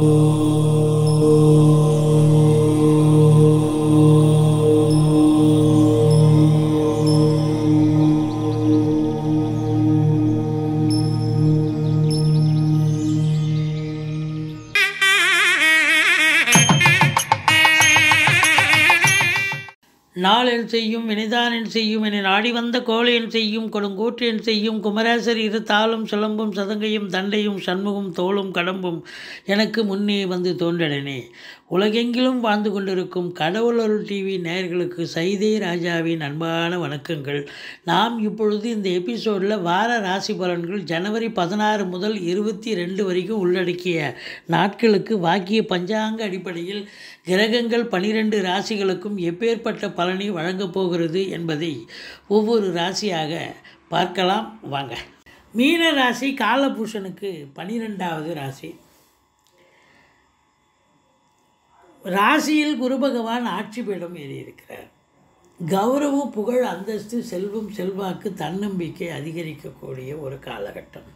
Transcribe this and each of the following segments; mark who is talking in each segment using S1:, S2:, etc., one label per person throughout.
S1: நாளென் செய்யும் வினைதானென் செய்யும் என நாடி வந்த கோழையன் செய்யும் கொடுங்கூற்றியன் செய்யும் குமரேசர் இரு தாளும் சிலம்பும் சதங்கையும் தண்டையும் சண்முகம் தோளும் கடம்பும் எனக்கு முன்னே வந்து தோன்றடனே உலகெங்கிலும் வாழ்ந்து கொண்டிருக்கும் கடவுளருள் டிவி நேயர்களுக்கு சைதே ராஜாவின் அன்பான வணக்கங்கள் நாம் இப்பொழுது இந்த எபிசோடில் வார ராசி பலன்கள் ஜனவரி பதினாறு முதல் இருபத்தி ரெண்டு வரைக்கும் உள்ளடக்கிய நாட்களுக்கு வாக்கிய பஞ்சாங்க அடிப்படையில் கிரகங்கள் பனிரெண்டு ராசிகளுக்கும் எப்பேற்பட்ட பலனை வழங்கப் போகிறது என்பதை ஒவ்வொரு ராசியாக பார்க்கலாம் வாங்க மீன ராசி காலபூஷனுக்கு பனிரெண்டாவது ராசி ராசியில் குரு பகவான் ஆட்சி பீடம் ஏறியிருக்கிறார் கௌரவம் புகழ் அந்தஸ்து செல்வம் செல்வாக்கு தன்னம்பிக்கை அதிகரிக்கக்கூடிய ஒரு காலகட்டம்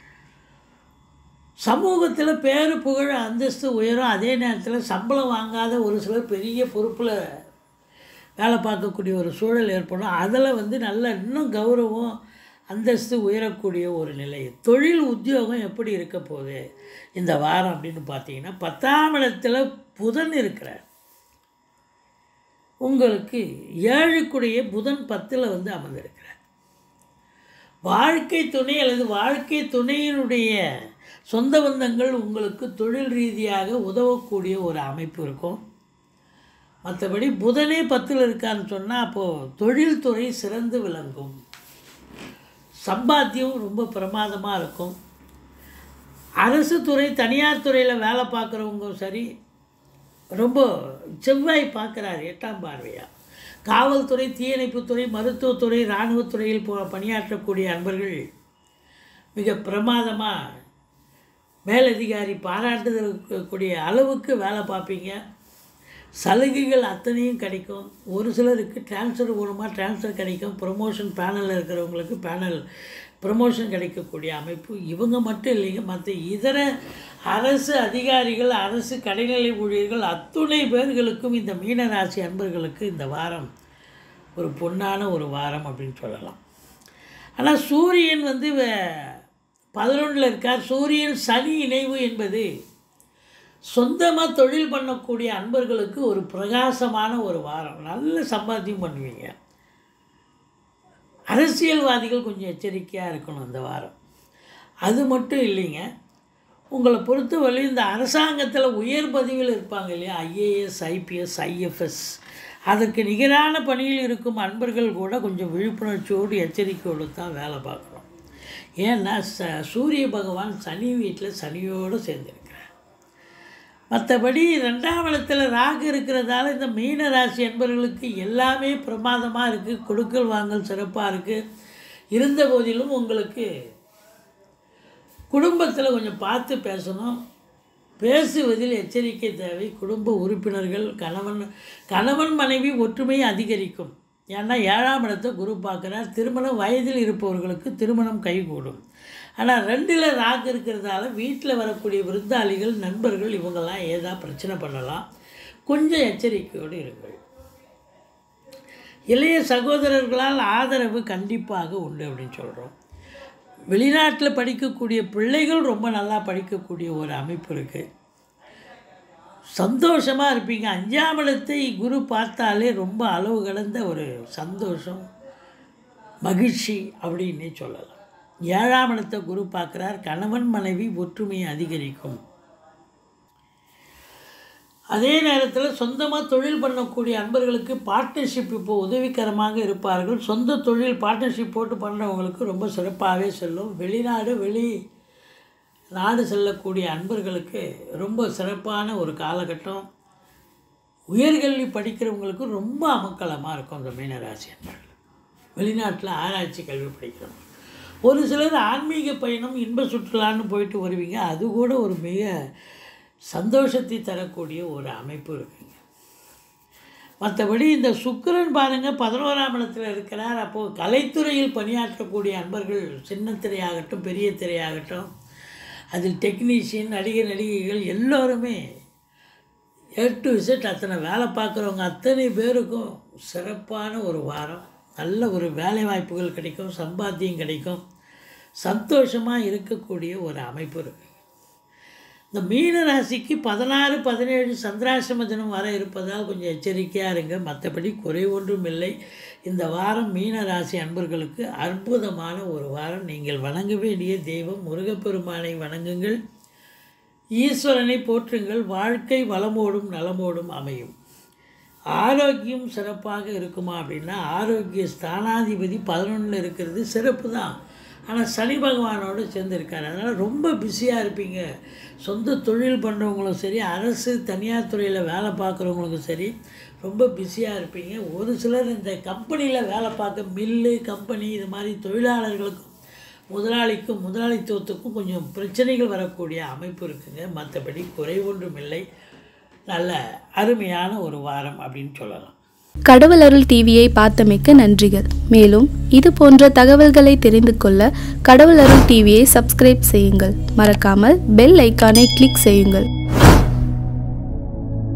S1: சமூகத்தில் பேரு புகழ் அந்தஸ்து உயரும் அதே நேரத்தில் சம்பளம் வாங்காத ஒரு சிலர் பெரிய பொறுப்பில் வேலை பார்க்கக்கூடிய ஒரு சூழல் ஏற்படும் அதில் வந்து நல்ல இன்னும் கௌரவம் அந்தஸ்து உயரக்கூடிய ஒரு நிலை தொழில் உத்தியோகம் எப்படி இருக்க போகுது இந்த வாரம் அப்படின்னு பார்த்தீங்கன்னா பத்தாம் இடத்துல புதன் இருக்கிறார் உங்களுக்கு ஏழுக்குடைய புதன் பத்தில் வந்து அமர்ந்திருக்கிறார் வாழ்க்கை துணை அல்லது வாழ்க்கை துணையினுடைய சொந்த பந்தங்கள் உங்களுக்கு தொழில் ரீதியாக உதவக்கூடிய ஒரு அமைப்பு இருக்கும் மற்றபடி புதனே பத்தில் இருக்கான்னு சொன்னால் அப்போது தொழில்துறை சிறந்து விளங்கும் சம்பாத்தியம் ரொம்ப பிரமாதமாக இருக்கும் அரசு துறை தனியார் துறையில் வேலை பார்க்குறவங்க சரி ரொம்ப செவ்வாய் பார்க்குறாரு எட்டாம் பார்வையாக காவல்துறை தீயணைப்புத்துறை மருத்துவத்துறை இராணுவத்துறையில் போ பணியாற்றக்கூடிய அன்பர்கள் மிக பிரமாதமாக மேலதிகாரி பாராட்டுதலுக்கூடிய அளவுக்கு வேலை பார்ப்பீங்க சலுகைகள் அத்தனையும் கிடைக்கும் ஒரு சிலருக்கு டிரான்ஸ்ஃபர் மூலமாக டிரான்ஸ்ஃபர் கிடைக்கும் ப்ரொமோஷன் பேனலில் இருக்கிறவங்களுக்கு பேனல் ப்ரமோஷன் கிடைக்கக்கூடிய அமைப்பு இவங்க மட்டும் இல்லைங்க மற்ற இதர அரசு அதிகாரிகள் அரசு கடைநிலை ஊழியர்கள் அத்துணை பேர்களுக்கும் இந்த மீனராசி அன்பர்களுக்கு இந்த வாரம் ஒரு பொன்னான ஒரு வாரம் அப்படின்னு சொல்லலாம் ஆனால் சூரியன் வந்து பதினொன்றில் இருக்கார் சூரியன் சனி இணைவு என்பது சொந்தமாக தொழில் பண்ணக்கூடிய அன்பர்களுக்கு ஒரு பிரகாசமான ஒரு வாரம் நல்ல சம்பாத்தியம் பண்ணுவீங்க அரசியல்வாதிகள் கொஞ்சம் எச்சரிக்கையாக இருக்கணும் இந்த வாரம் அது மட்டும் இல்லைங்க உங்களை பொறுத்தவரை இந்த அரசாங்கத்தில் உயர் பதவியில் இருப்பாங்க இல்லையா ஐஏஎஸ் ஐபிஎஸ் ஐஎஃப்எஸ் அதற்கு நிகரான பணியில் இருக்கும் அன்பர்கள் கூட கொஞ்சம் விழிப்புணர்ச்சியோடு எச்சரிக்கையோடு தான் வேலை பார்க்குறோம் ஏன்னா ச சூரிய பகவான் சனி வீட்டில் சனியோடு சேர்ந்துருக்கிறார் மற்றபடி ரெண்டாம் இடத்துல ராகு இருக்கிறதால இந்த மீன ராசி என்பவர்களுக்கு எல்லாமே பிரமாதமாக இருக்குது கொடுக்கல் வாங்கல் சிறப்பாக இருக்குது இருந்த போதிலும் உங்களுக்கு குடும்பத்தில் கொஞ்சம் பார்த்து பேசணும் பேசுவதில் எச்சரிக்கை தேவை குடும்ப உறுப்பினர்கள் கணவன் கணவன் மனைவி ஒற்றுமை அதிகரிக்கும் ஏன்னா ஏழாம் இடத்தை குரு பார்க்குறார் திருமணம் வயதில் இருப்பவர்களுக்கு திருமணம் கைகூடும் ஆனால் ரெண்டில் ராகு இருக்கிறதால வீட்டில் வரக்கூடிய விருந்தாளிகள் நண்பர்கள் இவங்கெல்லாம் ஏதா பிரச்சனை பண்ணலாம் கொஞ்சம் எச்சரிக்கையோடு இருங்கள் இளைய சகோதரர்களால் ஆதரவு கண்டிப்பாக உண்டு அப்படின்னு சொல்கிறோம் வெளிநாட்டில் படிக்கக்கூடிய பிள்ளைகள் ரொம்ப நல்லா படிக்கக்கூடிய ஒரு அமைப்பு இருக்குது சந்தோஷமாக இருப்பீங்க அஞ்சாம் இடத்தை குரு பார்த்தாலே ரொம்ப அளவு கடந்த ஒரு சந்தோஷம் மகிழ்ச்சி அப்படின்னே சொல்லலாம் ஏழாம் இடத்தை குரு பார்க்குறார் கணவன் மனைவி ஒற்றுமையை அதிகரிக்கும் அதே நேரத்தில் சொந்தமாக தொழில் பண்ணக்கூடிய அன்பர்களுக்கு பார்ட்னர்ஷிப் இப்போ உதவிகரமாக இருப்பார்கள் சொந்த தொழில் பார்ட்னர்ஷிப் போட்டு பண்ணுறவங்களுக்கு ரொம்ப சிறப்பாகவே செல்லும் வெளிநாடு வெளி நாடு செல்லக்கூடிய அன்பர்களுக்கு ரொம்ப சிறப்பான ஒரு காலகட்டம் உயர்கல்வி படிக்கிறவங்களுக்கு ரொம்ப அமக்கலமாக இருக்கும் இந்த மீனராசி அன்பர்கள் வெளிநாட்டில் ஆராய்ச்சி கல்வி படிக்கிறவங்க ஒரு சிலர் ஆன்மீக பயணம் இன்ப சுற்றுலான்னு போயிட்டு வருவீங்க அது கூட ஒரு மிக சந்தோஷத்தை தரக்கூடிய ஒரு அமைப்பு இருக்குங்க மற்றபடி இந்த சுக்கிரன் பாருங்கள் பதினோராம் இடத்துல இருக்கிறார் அப்போது கலைத்துறையில் பணியாற்றக்கூடிய அன்பர்கள் சின்ன திரையாகட்டும் பெரிய திரையாகட்டும் அதில் டெக்னீஷியன் நடிகர் நடிகைகள் எல்லோருமே ஏ டு விசிட் அத்தனை வேலை பார்க்குறவங்க அத்தனை பேருக்கும் சிறப்பான ஒரு வாரம் நல்ல ஒரு வேலை வாய்ப்புகள் கிடைக்கும் சம்பாத்தியம் கிடைக்கும் சந்தோஷமாக இருக்கக்கூடிய ஒரு அமைப்பு இருக்குது இந்த மீன ராசிக்கு பதினாறு பதினேழு சந்திராசிரம தினம் வர இருப்பதால் கொஞ்சம் எச்சரிக்கையாக இருங்க மற்றபடி குறை ஒன்றும் இல்லை இந்த வாரம் மீன ராசி அன்பர்களுக்கு அற்புதமான ஒரு வாரம் நீங்கள் வணங்க வேண்டிய தெய்வம் முருகப்பெருமானை வணங்குங்கள் ஈஸ்வரனை போற்றுங்கள் வாழ்க்கை வளமோடும் நலமோடும் அமையும் ஆரோக்கியம் சிறப்பாக இருக்குமா அப்படின்னா ஆரோக்கிய ஸ்தானாதிபதி பதினொன்றில் இருக்கிறது சிறப்பு தான் ஆனால் சனி பகவானோடு சேர்ந்துருக்காரு அதனால் ரொம்ப பிஸியாக இருப்பீங்க சொந்த தொழில் பண்ணுறவங்களும் சரி அரசு தனியார் துறையில் வேலை பார்க்குறவங்களுக்கும் சரி ரொம்ப பிஸியாக இருப்பீங்க ஒரு சிலர் இந்த கம்பெனியில் வேலை பார்க்க மில்லு கம்பெனி இது மாதிரி தொழிலாளர்களுக்கும் முதலாளிக்கும் முதலாளித்துவத்துக்கும் கொஞ்சம் பிரச்சனைகள் வரக்கூடிய அமைப்பு இருக்குங்க மற்றபடி குறை ஒன்றும் இல்லை நல்ல அருமையான ஒரு வாரம் அப்படின்னு சொல்லலாம்
S2: கடவுள் அருள் டிவியை பார்த்தமைக்க நன்றிகள் மேலும் இது போன்ற தகவல்களை தெரிந்து கொள்ள கடவுள் அருள் டிவியை சப்ஸ்கிரைப் செய்யுங்கள் மறக்காமல் பெல் ஐக்கானை கிளிக் செய்யுங்கள்